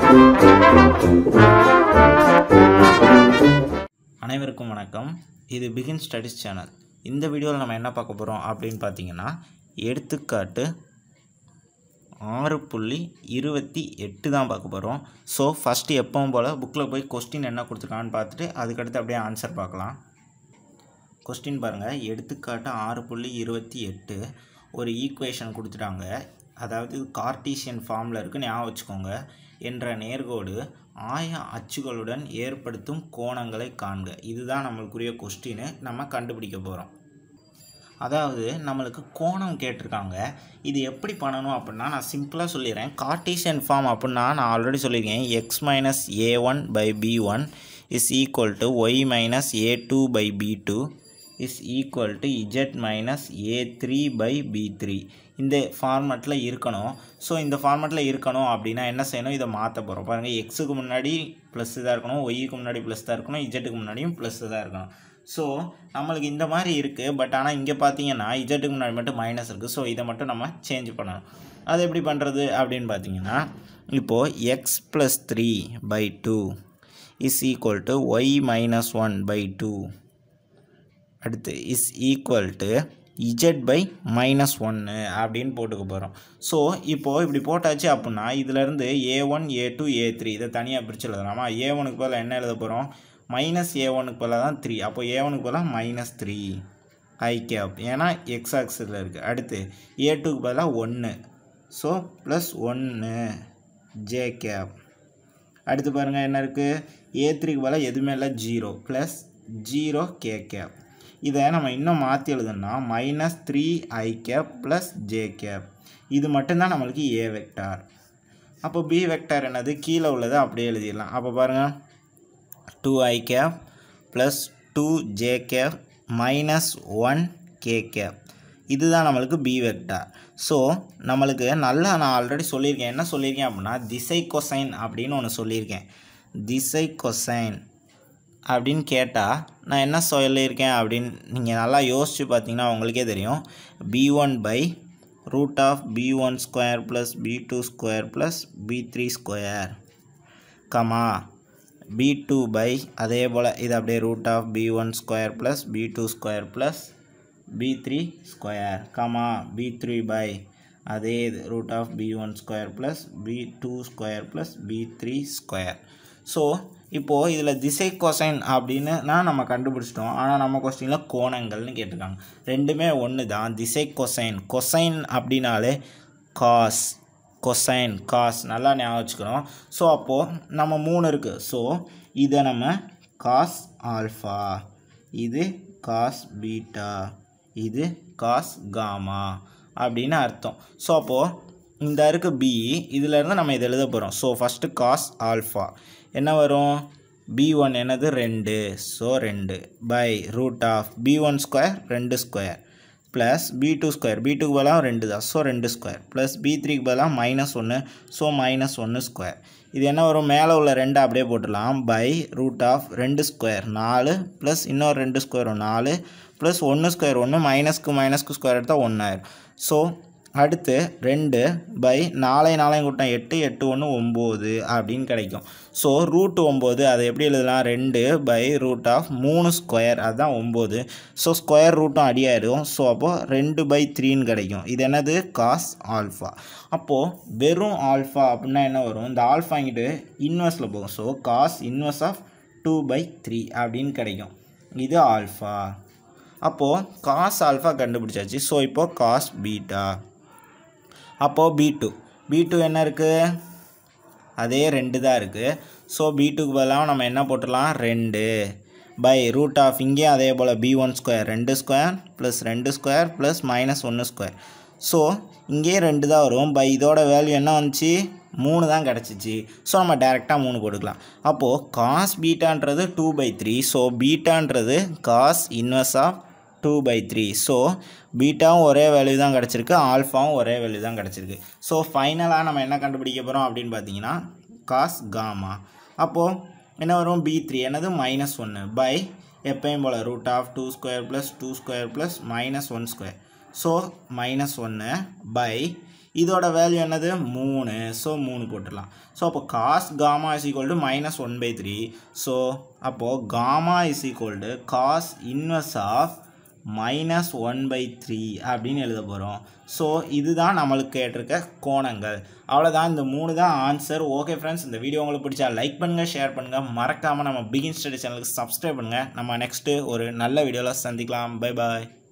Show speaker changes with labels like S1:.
S1: அனைவருக்கும் வணக்கம் இது பிகின் ஸ்டடீஸ் சேனல் இந்த வீடியோவில் நம்ம என்ன பார்க்க போகிறோம் அப்படின்னு பார்த்தீங்கன்னா எடுத்துக்காட்டு ஆறு புள்ளி இருபத்தி எட்டு தான் பார்க்க போகிறோம் ஸோ ஃபஸ்ட்டு எப்பவும் போல் புக்கில் போய் கொஸ்டின் என்ன கொடுத்துருக்கான்னு பார்த்துட்டு அதுக்கடுத்து அப்படியே ஆன்சர் பார்க்கலாம் கொஸ்டின் பாருங்கள் எடுத்துக்காட்டு ஆறு புள்ளி இருபத்தி எட்டு ஒரு ஈக்குவேஷன் கொடுத்துட்டாங்க அதாவது இது கார்ட்டீசியன் ஃபார்மில் இருக்குது ஞாபகம் வச்சுக்கோங்க என்ற நேர்கோடு ஆய அச்சுகளுடன் ஏற்படுத்தும் கோணங்களை காண்க இதுதான் நம்மளுக்குரிய கொஸ்டின் நம்ம கண்டுபிடிக்க போகிறோம் அதாவது நம்மளுக்கு கோணம் கேட்டிருக்காங்க இது எப்படி பண்ணணும் அப்படின்னா நான் சிம்பிளாக சொல்லிடுறேன் கார்ட்டீசியன் ஃபார்ம் அப்படின்னா நான் ஆல்ரெடி சொல்லியிருக்கேன் x minus a one by b one is equal to y minus a two by b two is equal to z minus a three by b three இந்த ஃபார்மேட்டில் இருக்கணும் ஸோ இந்த ஃபார்மேட்டில் இருக்கணும் அப்படின்னா என்ன செய்யணும் இதை மாற்ற போகிறோம் பாருங்கள் எக்ஸுக்கு முன்னாடி ப்ளஸ் தான் இருக்கணும் ஒய்க்கு முன்னாடி ப்ளஸ் தான் இருக்கணும் இஜெட்டுக்கு முன்னாடியும் ப்ளஸ் தான் இருக்கணும் ஸோ நம்மளுக்கு இந்த மாதிரி இருக்குது பட் ஆனால் இங்கே பார்த்தீங்கன்னா இஜெட்டுக்கு முன்னாடி மட்டும் மைனஸ் இருக்குது ஸோ இதை மட்டும் நம்ம சேஞ்ச் பண்ணணும் அது எப்படி பண்ணுறது அப்படின்னு பார்த்தீங்கன்னா இப்போது x plus three by two is equal to y minus one by two அடுத்து is equal to z by minus ஒன்று அப்படின்னு போட்டுக்க போகிறோம் ஸோ இப்போது இப்படி போட்டாச்சு அப்படின்னா இதிலேருந்து a one a two a three இதை தனியாக பிரித்து எழுதலாமா ஏ ஒனுக்கு பதிலாக என்ன எழுத போகிறோம் மைனஸ் ஏ ஒனுக்கு பதிலாக தான் த்ரீ அப்போ ஏ ஒனுக்கு பதிலாக மைனஸ் த்ரீ ஐ கேப் ஏன்னா எக்ஸ் ஆக்ஸில் இருக்குது அடுத்து ஏ டூக்கு பதிலாக ஒன்று ஸோ ப்ளஸ் ஒன்று ஜே கேப் அடுத்து பாருங்கள் என்ன இருக்குது ஏ த்ரீக்கு பதிலாக எதுவுமே இல்லை zero plus zero k cap இதை நம்ம இன்னும் மாற்றி எழுதணும்னா minus three i cap plus j cap இது மட்டும்தான் நம்மளுக்கு ஏ வெக்டார் அப்போ பி வெக்டார் என்னது கீழே உள்ளதை அப்படியே எழுதிடலாம் அப்போ பாருங்கள் two i cap plus two j gap minus one k cap இதுதான் நம்மளுக்கு பி வெக்டார் ஸோ நம்மளுக்கு நல்லா நான் ஆல்ரெடி சொல்லியிருக்கேன் என்ன சொல்லியிருக்கேன் அப்படின்னா திசை கொசைன் அப்படின்னு ஒன்று சொல்லியிருக்கேன் திசை கொசைன் அப்படின்னு கேட்டால் நான் என்ன சொல்லியிருக்கேன் அப்படின்னு நீங்கள் நல்லா யோசித்து பார்த்தீங்கன்னா உங்களுக்கே தெரியும் b one by root of b one square plus b two square plus b three square comma b two by அதே போல் இது அப்படியே root of b one square plus b two square plus b three square comma b three by அதே இது root of b one square plus b two square plus b three square so இப்போது இதில் திசை cosine அப்படின்னு நான் நம்ம கண்டுபிடிச்சிட்டோம் ஆனால் நம்ம கொஸ்டினில் கோணங்கள்னு கேட்டிருக்காங்க ரெண்டுமே ஒன்று தான் திசை கொசைன் கொசைன் அப்படின்னாலே காஸ் கொசைன் காஸ் நல்லா ஞாபகம் வச்சுக்கிறோம் ஸோ அப்போது நம்ம மூணு இருக்குது ஸோ இதை நம்ம காஸ் ஆல்ஃபா இது காஸ் பீட்டா இது காஸ் காமா அப்படின்னு அர்த்தம் ஸோ அப்போது இந்த இருக்கு பி இதிலேருந்து நம்ம இதை எழுத போகிறோம் ஸோ ஃபஸ்ட்டு காஸ் ஆல்ஃபா என்ன வரும் பி ஒன் என்னது ரெண்டு ஸோ ரெண்டு by root of b one square ரெண்டு square plus b two square b டூக்கு பதிலாக ரெண்டு தான் ஸோ ரெண்டு ஸ்கொயர் ப்ளஸ் பி த்ரீக்கு பதிலாக மைனஸ் ஒன்று ஸோ மைனஸ் ஒன்று ஸ்கொயர் இது என்ன வரும் மேலே உள்ள ரெண்டு அப்படியே போட்டுடலாம் பை ரூட் ஆஃப் ரெண்டு ஸ்கொயர் நாலு ப்ளஸ் இன்னொரு ரெண்டு ஸ்கொயர் நாலு ப்ளஸ் ஒன்று ஸ்கொயர் ஒன்று மைனஸ்க்கு மைனஸ்க்கு ஸ்கொயர் எடுத்தால் ஒன்றாயிரும் ஸோ அடுத்து ரெண்டு பை நாளை நாளையும் கூட்டம் எட்டு எட்டு ஒன்று ஒம்பது அப்படின்னு கிடைக்கும் ஸோ ரூட் ஒம்பது அதை எப்படி எழுதலாம் ரெண்டு பை ரூட் ஆஃப் மூணு ஸ்கொயர் அதுதான் ஒம்பது ஸோ ஸ்கொயர் ரூட்டும் அடியாயிடும் ஸோ அப்போது ரெண்டு பை த்ரீன்னு கிடைக்கும் இது என்னது காஸ் ஆல்ஃபா அப்போது வெறும் ஆல்ஃபா அப்படின்னா என்ன வரும் இந்த ஆல்ஃபா இங்கிட்டு இன்வெர்ஸில் போகும் so cos inverse of two by three அப்படின்னு கிடைக்கும் இது ஆல்ஃபா அப்போது காஸ் ஆல்ஃபா கண்டுபிடிச்சாச்சு ஸோ இப்போது காஸ் பீட்டா அப்போது பி டூ பி டூ என்ன இருக்குது அதே ரெண்டு தான் இருக்குது ஸோ பி டூக்கு பதிலாக நம்ம என்ன போட்டுடலாம் ரெண்டு பை ரூட் ஆஃப் இங்கேயும் அதே போல் பி ஒன் ஸ்கொயர் ரெண்டு ஸ்கொயர் ப்ளஸ் ரெண்டு ஸ்கொயர் ப்ளஸ் மைனஸ் ஒன்று ஸ்கொயர் ஸோ இங்கேயும் ரெண்டு தான் வரும் பை இதோட வேல்யூ என்ன வந்துச்சு மூணு தான் கிடச்சிச்சு ஸோ நம்ம டேரெக்டாக மூணு போட்டுக்கலாம் அப்போது காஸ் பீட்டான்றது டூ பை த்ரீ ஸோ பீட்டான்றது cos inverse of two by three so பீட்டாவும் ஒரே வேல்யூ தான் கிடச்சிருக்கு ஆல்ஃபாவும் ஒரே வேல்யூ தான் கிடச்சிருக்கு ஸோ ஃபைனலாக நம்ம என்ன கண்டுபிடிக்க போகிறோம் அப்படின்னு பார்த்தீங்கன்னா காஸ் காமா அப்போது என்ன வரும் பி த்ரீ என்னது மைனஸ் ஒன்று பை எப்பயும் போல் root of two square plus two square plus minus one square so minus ஒன்று பை இதோட வேல்யூ என்னது மூணு ஸோ மூணு போட்டுடலாம் ஸோ அப்போ cos gamma is equal to minus one by three so அப்போது gamma is equal to cos inverse of minus one by three அப்படின்னு எழுத போகிறோம் ஸோ இதுதான் நம்மளுக்கு கேட்டிருக்க கோணங்கள் அவ்வளோதான் இந்த மூணு தான் ஆன்சர் ஓகே ஃப்ரெண்ட்ஸ் இந்த வீடியோ உங்களுக்கு பிடிச்சா லைக் பண்ணுங்கள் ஷேர் பண்ணுங்கள் மறக்காமல் நம்ம பிகின் ஸ்டடி சேனலுக்கு சப்ஸ்கிரைப் பண்ணுங்கள் நம்ம நெக்ஸ்ட்டு ஒரு நல்ல வீடியோவில் சந்திக்கலாம் பை பாய்